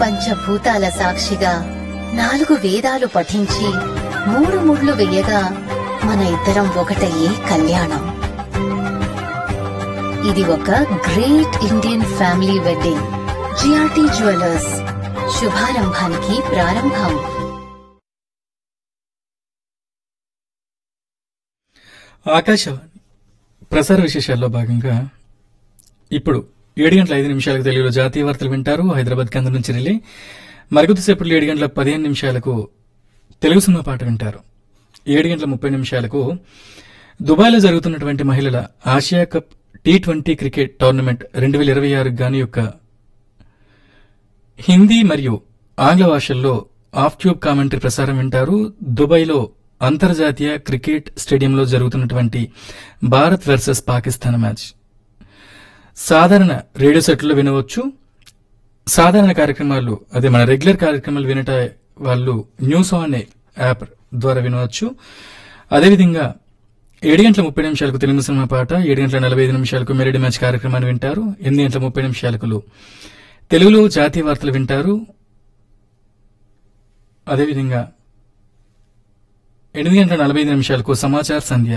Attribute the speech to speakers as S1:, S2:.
S1: పంచభూతాల సాక్షిగా నాలుగు వేదాలు పఠించి మూడు ముళ్ళు వెయ్యగా మన ఇద్దరం ఒకటయ్యే కళ్యాణం ఇది ఒక great Indian family wedding GRT jewellers శుభారంభానికి ప్రారంభం
S2: ఆకాశవాణి ప్రసార విశేషాల్లో భాగంగా ఇప్పుడు ఏడు గంటల ఐదు నిమిషాలకు తెలుగులో జాతీయ వార్తలు వింటారు హైదరాబాద్ కేంద్రం నుంచి రిలే మరికొద్దిసేపట్లో ఏడు గంటల పదిహేను నిమిషాలకు తెలుగు సినిమా పాట వింటారు ఏడు గంటల ముప్పై నిమిషాలకు దుబాయ్లో జరుగుతున్నటువంటి మహిళల Asia cup T twenty cricket tournament రెండు వేల ఇరవై ఆరు గాని యొక్క హిందీ మరియు ఆంగ్ల భాషల్లో ఆఫ్ ట్యూబ్ కామెంటరీ ప్రసారం వింటారు దుబాయ్లో అంతర్జాతీయ క్రికెట్ స్టేడియంలో జరుగుతున్నటువంటి భారత్ వర్సెస్ పాకిస్తాన్ మ్యాచ్ సాధారణ రేడియో సెట్లో వినవచ్చు సాధారణ కార్యక్రమాలు అదే మన రెగ్యులర్ కార్యక్రమాలు వినట వాళ్ళు న్యూస్ ఆన్ యాప్ ద్వారా వినవచ్చు అదేవిధంగా ఏడు గంటల ముప్పై నిమిషాలకు తెలుగు సినిమా పాట ఏడు గంటల నలభై ఐదు నిమిషాలకు మెరడి మ్యాచ్ కార్యక్రమాన్ని వింటారు ఎనిమిది గంటల ముప్పై నిమిషాలకు తెలుగులో జాతీయ వార్తలు వింటారు అదేవిధంగా ఎనిమిది గంటల నలభై ఐదు నిమిషాలకు సమాచార సంధ్య